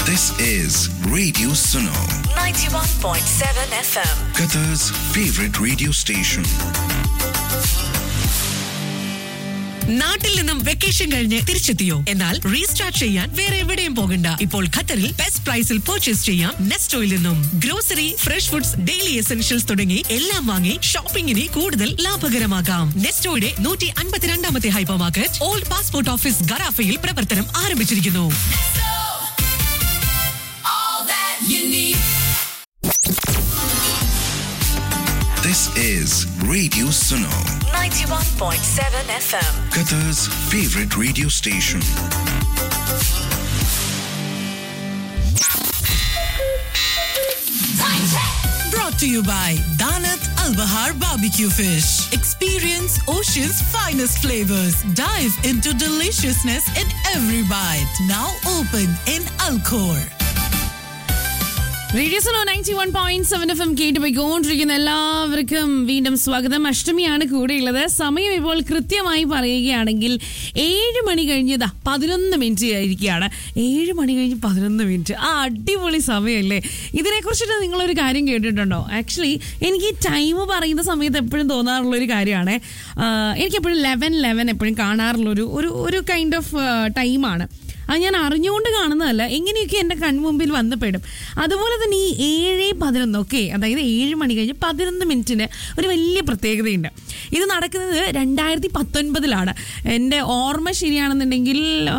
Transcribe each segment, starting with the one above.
This is Radio Suno, 91.7 FM. Qatar's favorite radio station. നാട്ടിൽ നിന്നും vacation കഴിഞ്ഞ് തിരിച്ചെത്തിയോ എന്നാൽ റീസ്റ്റാർട്ട് ചെയ്യാൻ വേറെ എവിടെയും പോകണ്ട ഇപ്പോൾ ഖത്തറിൽ ബെസ്റ്റ് പ്രൈസിൽ പർച്ചേസ് ചെയ്യാം നെസ്റ്റോയിൽ നിന്നും grocery fresh foods daily essentials തുടങ്ങി എല്ലാം വാങ്ങി ഷോപ്പിംഗിനെ കൂടുതൽ ലാഭകരമാക്കാം നെസ്റ്റോയുടെ നൂറ്റി അൻപത്തിരണ്ടാമത്തെ hypermarket old passport office ഗറാഫയിൽ പ്രവർത്തനം ആരംഭിച്ചിരിക്കുന്നു This is Radio Suno, 91.7 FM. Qatar's favorite radio station. Brought to you by Danat Al Bahar Barbecue Fish. Experience Ocean's finest flavors. Dive into deliciousness in every bite. Now open in Alcor. Radio Suno ninety one point seven F M കേട്ട് പോയിക്കൊണ്ടിരിക്കുന്ന എല്ലാവർക്കും വീണ്ടും സ്വാഗതം അഷ്ടമിയാണ് കൂടെയുള്ളത് സമയം ഇപ്പോൾ കൃത്യമായി പറയുകയാണെങ്കിൽ ഏഴ് മണി കഴിഞ്ഞതാ പതിനൊന്ന് മിനിറ്റ് ആയിരിക്കുകയാണ് ഏഴ് മണി കഴിഞ്ഞ് പതിനൊന്ന് മിനിറ്റ് ആ അടിപൊളി സമയമല്ലേ ഇതിനെക്കുറിച്ചിട്ട് നിങ്ങളൊരു കാര്യം കേട്ടിട്ടുണ്ടോ ആക്ച്വലി എനിക്ക് ഈ ടൈം പറയുന്ന സമയത്ത് എപ്പോഴും തോന്നാറുള്ള ഒരു കാര്യമാണ് എനിക്ക് എപ്പോഴും ലെവൻ ലെവൻ എപ്പോഴും കാണാറുള്ളൊരു ഒരു ഒരു കൈൻഡ് ഓഫ് ടൈമാണ് അത് ഞാൻ അറിഞ്ഞുകൊണ്ട് കാണുന്നതല്ല എങ്ങനെയൊക്കെ എൻ്റെ കൺമുമ്പിൽ വന്ന് പെടും അതുപോലെ തന്നെ ഈ ഏഴ് പതിനൊന്ന് ഓക്കെ അതായത് ഏഴ് മണി കഴിഞ്ഞ് പതിനൊന്ന് മിനിറ്റിന് ഒരു വലിയ പ്രത്യേകതയുണ്ട് ഇത് നടക്കുന്നത് രണ്ടായിരത്തി പത്തൊൻപതിലാണ് എൻ്റെ ഓർമ്മ ശരിയാണെന്നുണ്ടെങ്കിൽ ആ,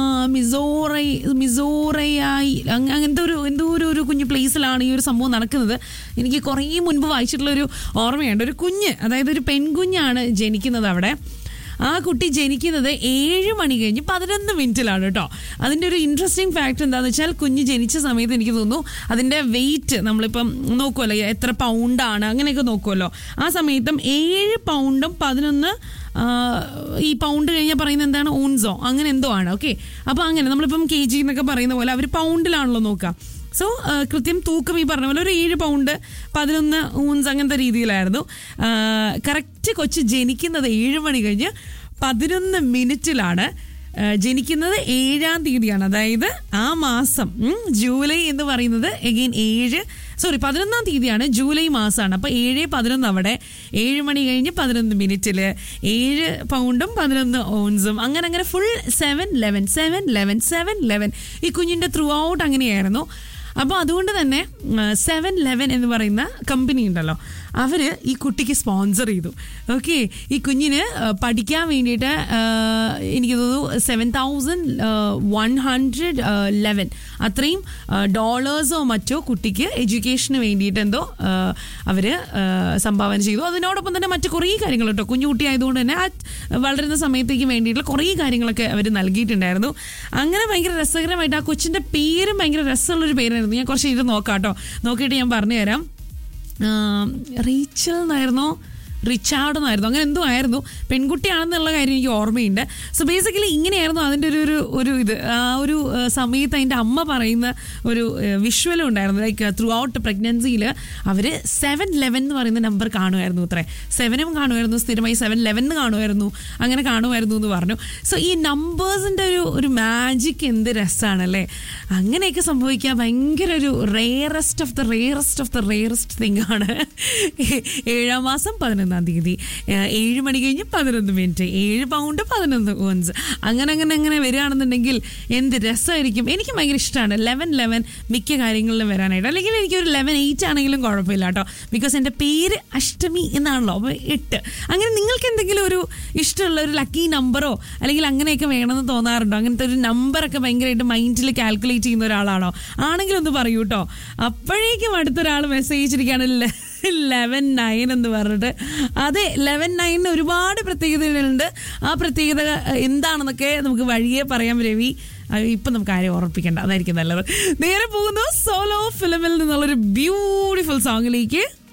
മിസോറൈ മിസോറയായി അങ്ങ- അങ്ങനത്തെ ഒരു എന്തോ ഒരു ഒരു കുഞ്ഞു പ്ലേസിലാണ് ഈ ഒരു സംഭവം നടക്കുന്നത് എനിക്ക് കുറേ മുൻപ് വായിച്ചിട്ടുള്ളൊരു ഓർമ്മയുണ്ട് ഒരു കുഞ്ഞ് അതായത് ഒരു പെൺകുഞ്ഞാണ് ജനിക്കുന്നത് അവിടെ ആ കുട്ടി ജനിക്കുന്നത് ഏഴ് മണി കഴിഞ്ഞ് പതിനൊന്ന് മിനിറ്റിലാണ് കേട്ടോ അതിൻ്റെ ഒരു ഇൻട്രസ്റ്റിംഗ് ഫാക്ട് എന്താണെന്ന് വെച്ചാൽ കുഞ്ഞ് ജനിച്ച സമയത്ത് എനിക്ക് തോന്നുന്നു അതിൻ്റെ വെയിറ്റ് നമ്മളിപ്പം നോക്കുമല്ലോ എത്ര പൗണ്ടാണ് അങ്ങനെയൊക്കെ നോക്കുമല്ലോ ആ സമയത്തും ഏഴ് പൗണ്ടും പതിനൊന്ന് ആ, ഈ പൗണ്ട് കഴിഞ്ഞാൽ പറയുന്നത് എന്താണ് ഊൺസോ അങ്ങനെ എന്തോ ആണ് ഓക്കെ അപ്പോൾ അങ്ങനെ നമ്മളിപ്പം കെ ജി എന്നൊക്കെ പറയുന്ന പോലെ അവർ പൗണ്ടിലാണല്ലോ നോക്കുക സോ കൃത്യം തൂക്കം ഈ പറഞ്ഞ പോലെ ഒരു ഏഴ് പൗണ്ട് പതിനൊന്ന് ഊൺസ് അങ്ങനത്തെ രീതിയിലായിരുന്നു കറക്റ്റ് കൊച്ച് ജനിക്കുന്നത് ഏഴ് മണി കഴിഞ്ഞ് പതിനൊന്ന് മിനിറ്റിലാണ് ആ, ജനിക്കുന്നത് ഏഴാം തീയതിയാണ് അതായത് ആ മാസം ഉം, ജൂലൈ എന്ന് പറയുന്നത് എഗെയിൻ ഏഴ് സോറി പതിനൊന്നാം തീയതിയാണ് ജൂലൈ മാസമാണ് അപ്പോൾ ഏഴ് പതിനൊന്ന് അവിടെ ഏഴ് മണി കഴിഞ്ഞ് പതിനൊന്ന് മിനിറ്റിൽ ഏഴ് പൗണ്ടും പതിനൊന്ന് ഓൺസും അങ്ങനെ അങ്ങനെ full seven eleven seven eleven seven eleven ഈ കുഞ്ഞിൻ്റെ ത്രൂ ഔട്ട് അങ്ങനെയായിരുന്നു അപ്പോൾ അതുകൊണ്ട് തന്നെ സെവൻ ലെവൻ എന്ന് പറയുന്ന കമ്പനി ഉണ്ടല്ലോ അവർ ഈ കുട്ടിക്ക് സ്പോൺസർ ചെയ്തു ഓക്കെ ഈ കുഞ്ഞിന് ആ, പഠിക്കാൻ വേണ്ടിയിട്ട് ആ, എനിക്ക് തോന്നുന്നു seven thousand one hundred eleven അത്രയും ഡോളേഴ്സോ മറ്റോ കുട്ടിക്ക് എഡ്യൂക്കേഷന് വേണ്ടിയിട്ട് എന്തോ അവർ സംഭാവന ചെയ്തു അതിനോടൊപ്പം തന്നെ മറ്റു കുറേ കാര്യങ്ങൾ കേട്ടോ കുഞ്ഞു കുട്ടി ആയതുകൊണ്ട് തന്നെ ആ വളരുന്ന സമയത്തേക്ക് വേണ്ടിയിട്ടുള്ള കുറേ കാര്യങ്ങളൊക്കെ അവർ നൽകിയിട്ടുണ്ടായിരുന്നു അങ്ങനെ ഭയങ്കര രസകരമായിട്ട് ആ കൊച്ചിൻ്റെ പേരും ഭയങ്കര രസമുള്ളൊരു പേരായിരുന്നു ഞാൻ കുറച്ച് ഇത് നോക്കാം കേട്ടോ നോക്കിയിട്ട് ഞാൻ പറഞ്ഞു തരാം ആം, റീച്ചൽ എന്നായിരുന്നോ റിച്ചാർഡ് എന്നായിരുന്നു അങ്ങനെ എന്തോ ആയിരുന്നു പെൺകുട്ടിയാണെന്നുള്ള കാര്യം എനിക്ക് ഓർമ്മയുണ്ട് സോ ബേസിക്കലി ഇങ്ങനെയായിരുന്നു അതിൻ്റെ ഒരു ഒരു ഒരു ഇത് ആ ഒരു ആ, സമയത്ത് അതിൻ്റെ അമ്മ പറയുന്ന ഒരു വിഷ്വലും ഉണ്ടായിരുന്നു ലൈക്ക് ത്രൂ ഔട്ട് പ്രഗ്നൻസിയിൽ അവർ സെവൻ ലെവൻ എന്ന് പറയുന്ന നമ്പർ കാണുമായിരുന്നു അത്രേ സെവനും കാണുമായിരുന്നു സ്ഥിരമായി സെവൻ ലെവൻ എന്ന് കാണുമായിരുന്നു അങ്ങനെ കാണുമായിരുന്നു എന്ന് പറഞ്ഞു സോ ഈ നമ്പേഴ്സിൻ്റെ ഒരു ഒരു മാജിക് എന്ത് രസമാണല്ലേ അങ്ങനെയൊക്കെ സംഭവിക്കുക ഭയങ്കര ഒരു rarest of the rarest of the rarest thing ആണ് ഏഴാം മാസം പതിനൊന്നാം തീയതി ഏഹ് ഏഴ് മണി കഴിഞ്ഞ് പതിനൊന്ന് മിനിറ്റ് ഏഴ് പൗണ്ട് പതിനൊന്ന് ഓൺസ് അങ്ങനെ അങ്ങനെ അങ്ങനെ വരികയാണെന്നുണ്ടെങ്കിൽ എന്ത് രസമായിരിക്കും എനിക്ക് ഭയങ്കര ഇഷ്ടമാണ് ലെവൻ ലെവൻ മിക്ക കാര്യങ്ങളിലും വരാനായിട്ട് അല്ലെങ്കിൽ എനിക്ക് ഒരു ലെവൻ എയ്റ്റ് ആണെങ്കിലും കുഴപ്പമില്ല കേട്ടോ ബിക്കോസ് എൻ്റെ പേര് അഷ്ടമി എന്നാണല്ലോ അപ്പോൾ എട്ട് അങ്ങനെ നിങ്ങൾക്ക് എന്തെങ്കിലും ഒരു ഇഷ്ടമുള്ള ഒരു ലക്കി നമ്പറോ അല്ലെങ്കിൽ അങ്ങനെയൊക്കെ വേണമെന്ന് തോന്നാറുണ്ടോ അങ്ങനത്തെ ഒരു നമ്പറൊക്കെ ഭയങ്കരമായിട്ട് മൈൻഡിൽ കാൽക്കുലേറ്റ് ചെയ്യുന്ന ഒരാളാണോ ആണെങ്കിലും ഒന്ന് പറയൂ കേട്ടോ അപ്പോഴേക്കും അടുത്തൊരാൾ മെസ്സേജ് അയച്ചിരിക്കുകയാണ് ലെവൻ നയൻ എന്ന് പറഞ്ഞിട്ട് അതെ ലെവൻ നയനിന് ഒരുപാട് പ്രത്യേകതകളുണ്ട് ആ പ്രത്യേകത എന്താണെന്നൊക്കെ നമുക്ക് വഴിയെ പറയാം രവി അത് ഇപ്പം നമുക്ക് ആരെയും ഓർപ്പിക്കേണ്ട അതായിരിക്കും നല്ലത് നേരെ പോകുന്നു സോലോ ഫിലിമിൽ നിന്നുള്ളൊരു ബ്യൂട്ടിഫുൾ സോങ്ങിലേക്ക്